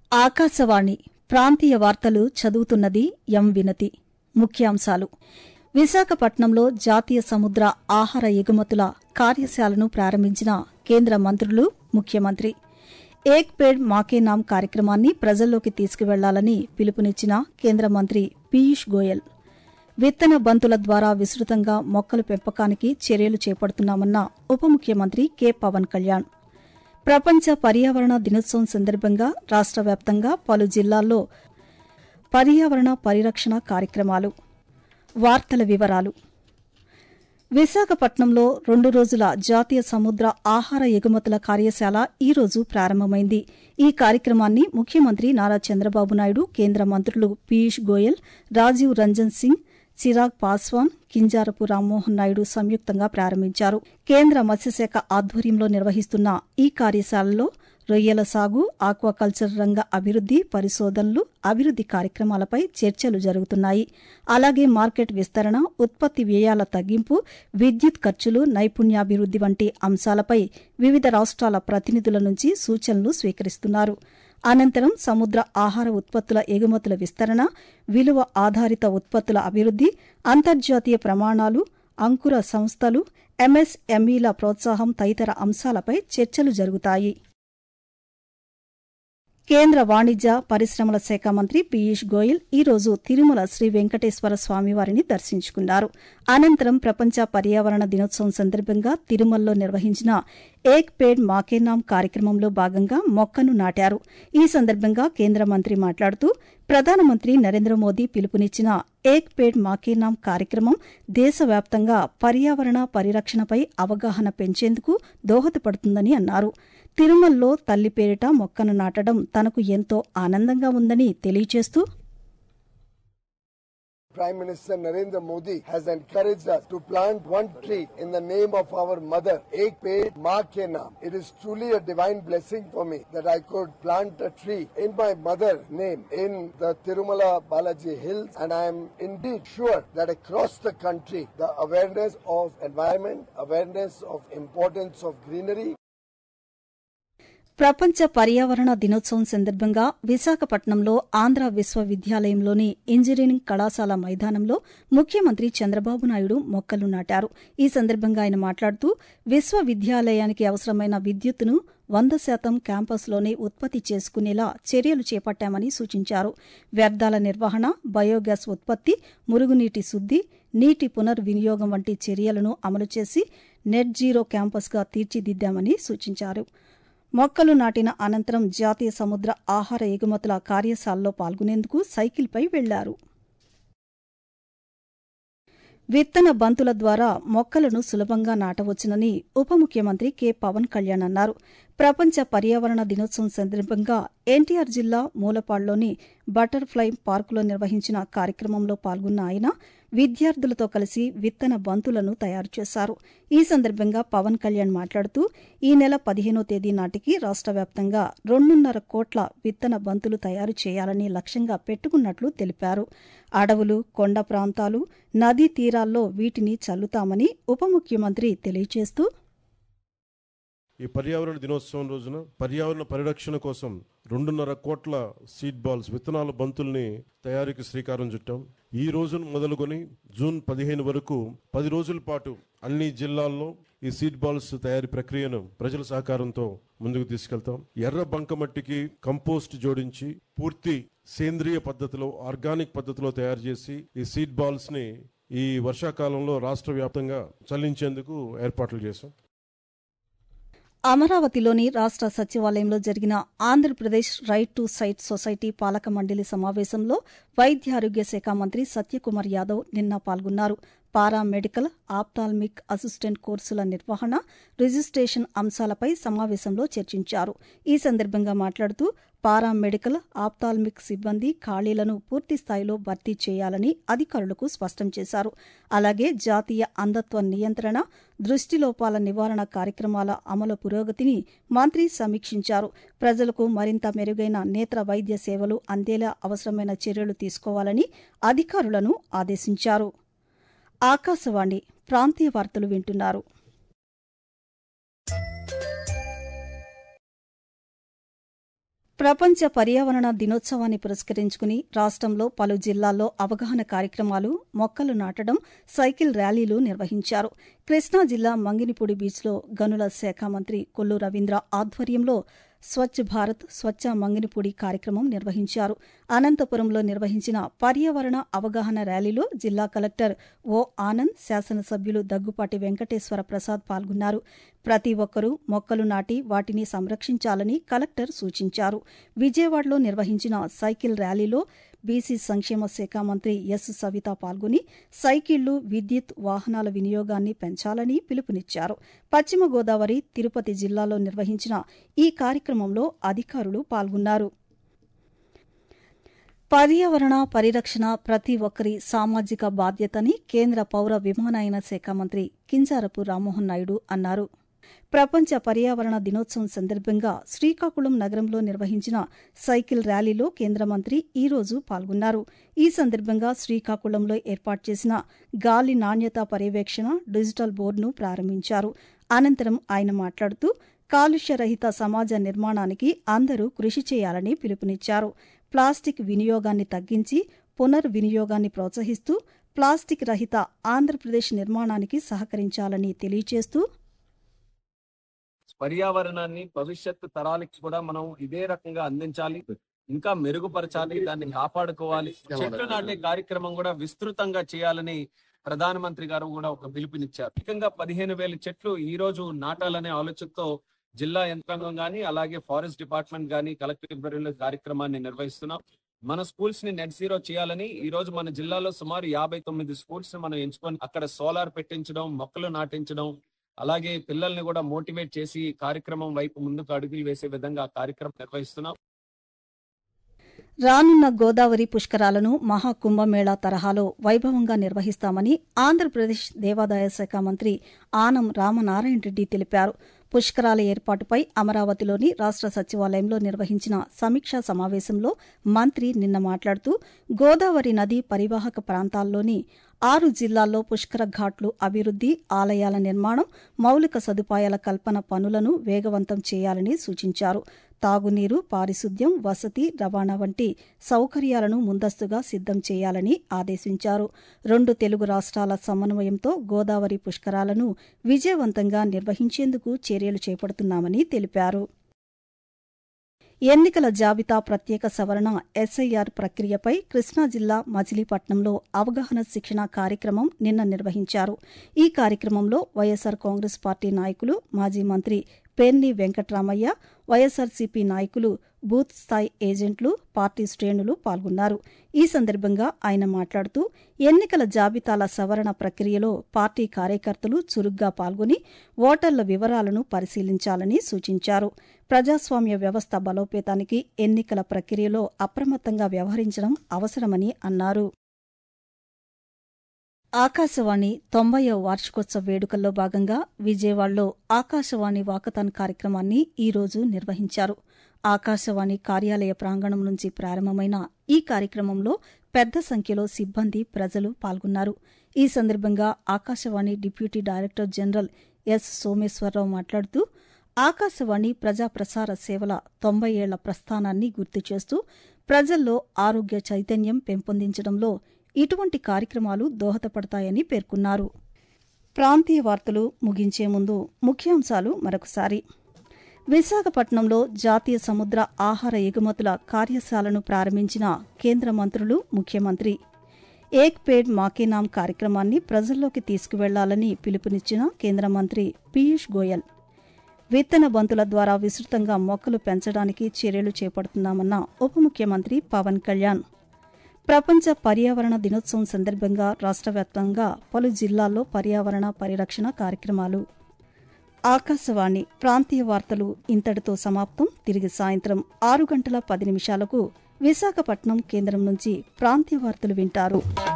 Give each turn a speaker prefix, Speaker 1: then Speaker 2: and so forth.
Speaker 1: ఆకాశవాణి ప్రాంతీయ వార్తలు చదువుతున్నది ఎం వినతి ముఖ్యాంశాలు విశాఖపట్నంలో జాతీయ సముద్ర ఆహార ఎగుమతుల కార్యశాలను ప్రారంభించిన కేంద్ర మంత్రులు ముఖ్యమంత్రి ఏక్ పేడ్ మాకే నామ్ కార్యక్రమాన్ని ప్రజల్లోకి తీసుకువెళ్లాలని పిలుపునిచ్చిన కేంద్ర మంత్రి పీయూష్ గోయల్ విత్తన బంతుల ద్వారా విస్తృతంగా మొక్కల పెంపకానికి చర్యలు చేపడుతున్నామన్న ఉప ముఖ్యమంత్రి కె పవన్ కళ్యాణ్ ప్రపంచ పర్యావరణ దినోత్సవం సందర్భంగా రాష్ట వ్యాప్తంగా పలు జిల్లాల్లో పర్యావరణ పరిరక్షణ కార్యక్రమాలు వార్తల వివరాలు విశాఖపట్నంలో రెండు రోజుల జాతీయ సముద్ర ఆహార ఎగుమతుల కార్యశాల ఈ రోజు ప్రారంభమైంది ఈ కార్యక్రమాన్ని ముఖ్యమంత్రి నారా చంద్రబాబు నాయుడు కేంద్ర మంత్రులు పీయూష్ గోయల్ రాజీవ్ రంజన్ సింగ్ చిరాగ్ పాస్వాన్ కింజారపు రామ్మోహన్ నాయుడు సంయుక్తంగా ప్రారంభించారు కేంద్ర మత్స్యశాఖ ఆధ్వర్యంలో నిర్వహిస్తున్న ఈ కార్యశాలలో రొయ్యల సాగు ఆక్వాకల్చర్ రంగ అభివృద్ది పరిశోధనలు అభివృద్ది కార్యక్రమాలపై చర్చలు జరుగుతున్నాయి అలాగే మార్కెట్ విస్తరణ ఉత్పత్తి వ్యయాల తగ్గింపు విద్యుత్ ఖర్చులు నైపుణ్యాభివృద్ది వంటి అంశాలపై వివిధ రాష్ట్రాల ప్రతినిధుల నుంచి సూచనలు స్వీకరిస్తున్నారు అనంతరం సముద్ర ఆహార ఉత్పత్తుల ఎగుమతుల విస్తరణ విలువ ఆధారిత ఉత్పత్తుల అభివృద్ది అంతర్జాతీయ ప్రమాణాలు అంకుర సంస్థలు ఎంఎస్ఎంఈల ప్రోత్సాహం తదితర అంశాలపై చర్చలు జరుగుతాయి కేంద్ర వాణిజ్య పరిశ్రమల శాఖ మంత్రి పీయూష్ గోయల్ ఈ రోజు తిరుమల శ్రీ వెంకటేశ్వర స్వామివారిని దర్శించుకున్నారు అనంతరం ప్రపంచ పర్యావరణ దినోత్సవం సందర్భంగా తిరుమలలో నిర్వహించిన ఏక్ పేడ్ మాకేనామ్ కార్యక్రమంలో భాగంగా మొక్కను నాటారు ఈ సందర్భంగా కేంద్ర మంత్రి మాట్లాడుతూ ప్రధానమంత్రి నరేంద్ర మోదీ పిలుపునిచ్చిన ఏక్ పేడ్ మాకేనామ్ కార్యక్రమం దేశవ్యాప్తంగా పర్యావరణ పరిరక్షణపై అవగాహన పెంచేందుకు దోహదపడుతుందని అన్నారు తిరుమలలో తల్లి పేరిట మొక్కను నాటడం తనకు ఎంతో ఆనందంగా ఉందని తెలియచేస్తూ
Speaker 2: Prime Minister Narendra Modi has encouraged us to plant one tree in the name of our mother, Ek Ped Ma Ke Naam. It is truly a divine blessing for me that I could plant a tree in my mother name in the Tirumala Balaji Hills and I am indeed sure that across the country the awareness of environment, awareness of importance of greenery
Speaker 1: ప్రపంచ పర్యావరణ దినోత్సవం సందర్భంగా విశాఖపట్నంలో Andhra విశ్వవిద్యాలయంలోని engineering కళాశాల మైదానంలో ముఖ్యమంత్రి చంద్రబాబు నాయుడు మొక్కలు నాటారు ఈ సందర్భంగా ఆయన మాట్లాడుతూ విశ్వవిద్యాలయానికి అవసరమైన విద్యుత్తును వంద శాతం క్యాంపస్లోనే ఉత్పత్తి చేసుకునేలా చర్యలు చేపట్టామని సూచించారు వ్యర్థాల నిర్వహణ బయోగ్యాస్ ఉత్పత్తి మురుగునీటి శుద్ది నీటి పునర్వినియోగం వంటి చర్యలను అమలు చేసి నెట్ జీరో క్యాంపస్గా తీర్చిదిద్దామని సూచించారు మొక్కలు నాటిన అనంతరం జాతీయ సముద్ర ఆహార ఎగుమతుల కార్యశాలలో పాల్గొనేందుకు సైకిల్పై వెళ్లారు విత్తన బంతుల ద్వారా మొక్కలను సులభంగా నాటవచ్చునని ఉప ముఖ్యమంత్రి కె పవన్ కళ్యాణ్ అన్నారు ప్రపంచ పర్యావరణ దినోత్సవం సందర్భంగా ఎన్టీఆర్ జిల్లా మూలపాడులోని బటర్ఫ్లై పార్కులో నిర్వహించిన కార్యక్రమంలో పాల్గొన్న ఆయన విద్యార్థులతో కలిసి విత్తన బంతులను తయారు చేశారు ఈ సందర్భంగా పవన్ కళ్యాణ్ మాట్లాడుతూ ఈ నెల పదిహేనో తేదీ నాటికి రాష్ట వ్యాప్తంగా రెండున్నర కోట్ల విత్తన బంతులు తయారు చేయాలని లక్ష్యంగా పెట్టుకున్నట్లు తెలిపారు అడవులు కొండ ప్రాంతాలు నదీ తీరాల్లో వీటిని చల్లుతామని ఉప ముఖ్యమంత్రి తెలియజేస్తూ
Speaker 3: ఈ పర్యావరణ దినోత్సవం రోజున పర్యావరణ పరిరక్షణ కోసం రెండున్నర కోట్ల సీడ్ బాల్స్ విత్తనాల బంతుల్ని తయారీకి శ్రీకారం చుట్టాం ఈ రోజును మొదలుకొని జూన్ పదిహేను వరకు పది రోజుల పాటు అన్ని జిల్లాల్లో ఈ సీడ్ బాల్స్ తయారీ ప్రక్రియను ప్రజల సహకారంతో ముందుకు తీసుకెళ్తాం ఎర్ర బంకమట్టికి కంపోస్ట్ జోడించి పూర్తి సేంద్రియ పద్ధతిలో ఆర్గానిక్ పద్ధతిలో తయారు చేసి ఈ సీడ్ బాల్స్ ని ఈ వర్షాకాలంలో రాష్ట్ర వ్యాప్తంగా చల్లించేందుకు ఏర్పాట్లు చేశాం
Speaker 1: అమరావతిలోని రాష్ట సచివాలయంలో జరిగిన Andhra Pradesh right to sight society పాలక మండలి సమావేశంలో వైద్య ఆరోగ్య శాఖ మంత్రి సత్యకుమార్ యాదవ్ నిన్న పాల్గొన్నారు పారా మెడికల్ ఆప్టాల్మిక్ అసిస్టెంట్ కోర్సుల నిర్వహణ రిజిస్ట్రేషన్ అంశాలపై సమావేశంలో చర్చించారు ఈ సందర్భంగా మాట్లాడుతూ పారా మెడికల్ ఆప్టాల్మిక్ సిబ్బంది ఖాళీలను పూర్తి స్థాయిలో భర్తీ చేయాలని అధికారులకు స్పష్టం చేశారు అలాగే జాతీయ అంధత్వ నియంత్రణ దృష్టిలోపాల నివారణ కార్యక్రమాల అమలు పురోగతిని మంత్రి సమీక్షించారు ప్రజలకు మరింత మెరుగైన నేత్ర వైద్య సేవలు అందేలా అవసరమైన చర్యలు తీసుకోవాలని అధికారులను ఆదేశించారు ఆకాశవాణి ప్రాంతీయ వార్తలు వింటున్నారు ప్రపంచ పర్యావరణ దినోత్సవాన్ని పురస్కరించుకుని రాష్ట్రంలో పలు జిల్లాల్లో అవగాహన కార్యక్రమాలు మొక్కలు నాటడం సైకిల్ ర్యాలీలు నిర్వహించారు కృష్ణా జిల్లా మంగినిపూడి బీచ్లో గనుల శాఖ మంత్రి కొల్లు రవీంద్ర ఆధ్వర్యంలో స్వచ్ఛ భారత్ స్వచ్ఛ మంగినిపూడి కార్యక్రమం నిర్వహించారు అనంతపురంలో నిర్వహించిన పర్యావరణ అవగాహన ర్యాలీలో జిల్లా కలెక్టర్ ఓ ఆనంద్ శాసనసభ్యులు దగ్గుపాటి వెంకటేశ్వర ప్రసాద్ పాల్గొన్నారు ప్రతి ఒక్కరూ మొక్కలు నాటి వాటిని సంరక్షించాలని కలెక్టర్ సూచించారు విజయవాడలో నిర్వహించిన సైకిల్ ర్యాలీలో బీసీ సంక్షేమ శాఖ మంత్రి ఎస్ సవిత పాల్గొని సైకిళ్లు విద్యుత్ వాహనాల వినియోగాన్ని పెంచాలని పిలుపునిచ్చారు పశ్చిమ గోదావరి తిరుపతి జిల్లాలో నిర్వహించిన ఈ కార్యక్రమంలో అధికారులు పాల్గొన్నారు పర్యావరణ పరిరక్షణ ప్రతి ఒక్కరి సామాజిక బాధ్యతని కేంద్ర పౌర విమానయాన శాఖ మంత్రి కింజారపు రామ్మోహన్ నాయుడు అన్నారు ప్రపంచ పర్యావరణ దినోత్సవం సందర్భంగా శ్రీకాకుళం నగరంలో నిర్వహించిన సైకిల్ ర్యాలీలో కేంద్ర మంత్రి ఈ రోజు పాల్గొన్నారు ఈ సందర్భంగా శ్రీకాకుళంలో ఏర్పాటు చేసిన గాలి నాణ్యత పర్యవేక్షణ డిజిటల్ బోర్డును ప్రారంభించారు అనంతరం ఆయన మాట్లాడుతూ కాలుష్య రహిత సమాజ నిర్మాణానికి అందరూ కృషి చేయాలని పిలుపునిచ్చారు ప్లాస్టిక్ వినియోగాన్ని తగ్గించి పునర్వినియోగాన్ని ప్రోత్సహిస్తూ ప్లాస్టిక్ రహిత ఆంధ్రప్రదేశ్ నిర్మాణానికి సహకరించాలని తెలియజేస్తూ
Speaker 4: పర్యావరణాన్ని భవిష్యత్తు తరాలకి కూడా మనం ఇదే రకంగా అందించాలి ఇంకా మెరుగుపరచాలి దాన్ని కాపాడుకోవాలి చెట్లు నాటే కార్యక్రమం కూడా విస్తృతంగా చేయాలని ప్రధానమంత్రి గారు కూడా ఒక పిలుపునిచ్చారు ముఖ్యంగా పదిహేను వేల చెట్లు ఈ రోజు నాటాలనే ఆలోచనతో జిల్లా యంత్రాంగం గాని అలాగే ఫారెస్ట్ డిపార్ట్మెంట్ గాని కలెక్టర్ లైబ్రరీలో కార్యక్రమాన్ని నిర్వహిస్తున్నాం మన స్కూల్స్ ని నెట్ జీరో చేయాలని ఈ రోజు మన జిల్లాలో సుమారు యాభై తొమ్మిది స్కూల్స్ ని మనం ఎంచుకొని అక్కడ సోలార్ పెట్టించడం మొక్కలు నాటించడం అలాగే పిల్లల్ని కూడా మోటివేట్ చేసి ఈ కార్యక్రమం వైపు ముందుకు అడుగులు వేసే విధంగా ఆ కార్యక్రమం నిర్వహిస్తున్నాం
Speaker 1: రానున్న గోదావరి పుష్కరాలను మహాకుంభమేళా తరహాలో వైభవంగా నిర్వహిస్తామని ఆంధ్రప్రదేశ్ దేవాదాయ శాఖ మంత్రి ఆనం రామనారాయణ రెడ్డి తెలిపారు పుష్కరాల ఏర్పాటుపై అమరావతిలోని రాష్ట సచివాలయంలో నిర్వహించిన సమీక్షా సమావేశంలో మంత్రి నిన్న మాట్లాడుతూ గోదావరి నది పరివాహక ప్రాంతాల్లోని ఆరు జిల్లాల్లో పుష్కర ఘాట్లు అభివృద్ది ఆలయాల నిర్మాణం మౌలిక సదుపాయాల కల్పన పనులను వేగవంతం చేయాలని సూచించారు తాగునీరు పారిశుద్ధ్యం వసతి రవాణా వంటి సౌకర్యాలను ముందస్తుగా సిద్దం చేయాలని ఆదేశించారు రెండు తెలుగు రాష్ట్రాల సమన్వయంతో గోదావరి పుష్కరాలను విజయవంతంగా నిర్వహించేందుకు చర్యలు చేపడుతున్నామని తెలిపారు ఎన్నికల జాబితా ప్రత్యేక సవరణ ఎస్ఐఆర్ ప్రక్రియపై కృష్ణా జిల్లా మచిలీపట్నంలో అవగాహన శిక్షణ కార్యక్రమం నిన్న నిర్వహించారు ఈ కార్యక్రమంలో వైఎస్సార్ కాంగ్రెస్ పార్టీ నాయకులు మాజీ మంత్రి పేర్ని వెంకట్రామయ్య వైఎస్సార్సీపీ నాయకులు బూత్ స్థాయి ఏజెంట్లు పార్టీ శ్రేణులు పాల్గొన్నారు ఈ సందర్భంగా ఆయన మాట్లాడుతూ ఎన్నికల జాబితాల సవరణ ప్రక్రియలో పార్టీ కార్యకర్తలు చురుగ్గా పాల్గొని ఓటర్ల వివరాలను పరిశీలించాలని సూచించారు ప్రజాస్వామ్య వ్యవస్థ బలోపేతానికి ఎన్నికల ప్రక్రియలో అప్రమత్తంగా వ్యవహరించడం అవసరమని అన్నారు ఆకాశవాణి తొంభైవ వార్షికోత్సవ వేడుకల్లో భాగంగా విజయవాడలో ఆకాశవాణి వాకథాన్ కార్యక్రమాన్ని ఈ రోజు నిర్వహించారు ఆకాశవాణి కార్యాలయ ప్రాంగణం నుంచి ప్రారంభమైన ఈ కార్యక్రమంలో పెద్ద సంఖ్యలో సిబ్బంది ప్రజలు పాల్గొన్నారు ఈ సందర్భంగా Akashvani deputy director general S Someswararao మాట్లాడుతూ ఆకాశవాణి ప్రజా ప్రసార సేవల తొంభై ఏళ్ల ప్రస్థానాన్ని గుర్తు చేస్తూ ప్రజల్లో ఆరోగ్య చైతన్యం పెంపొందించడంలో ఇటువంటి కార్యక్రమాలు దోహదపడతాయని పేర్కొన్నారు ప్రాంతీయ వార్తలు ముగించే ముందు ముఖ్యాంశాలు మరొకసారి విశాఖపట్నంలో జాతీయ సముద్ర ఆహార ఎగుమతుల కార్యశాలను ప్రారంభించిన కేంద్ర మంత్రులు ముఖ్యమంత్రి ఏక్ పేడ్ మాకే నామ్ కార్యక్రమాన్ని ప్రజల్లోకి తీసుకువెళ్లాలని పిలుపునిచ్చిన కేంద్ర మంత్రి పీయూష్ గోయల్ విత్తన బంతుల ద్వారా విస్తృతంగా మొక్కలు పెంచడానికి చర్యలు చేపడుతున్నామన్న ఉప ముఖ్యమంత్రి పవన్ కళ్యాణ్ ప్రపంచ పర్యావరణ దినోత్సవం సందర్భంగా రాష్ట్ర వ్యాప్తంగా పలు జిల్లాల్లో పర్యావరణ పరిరక్షణ కార్యక్రమాలు ఆకాశవాణి ప్రాంతీయ వార్తలు ఇంతటితో సమాప్తం తిరిగి సాయంత్రం ఆరు గంటల పది నిమిషాలకు విశాఖపట్నం కేంద్రం నుంచి ప్రాంతీయ వార్తలు వింటారు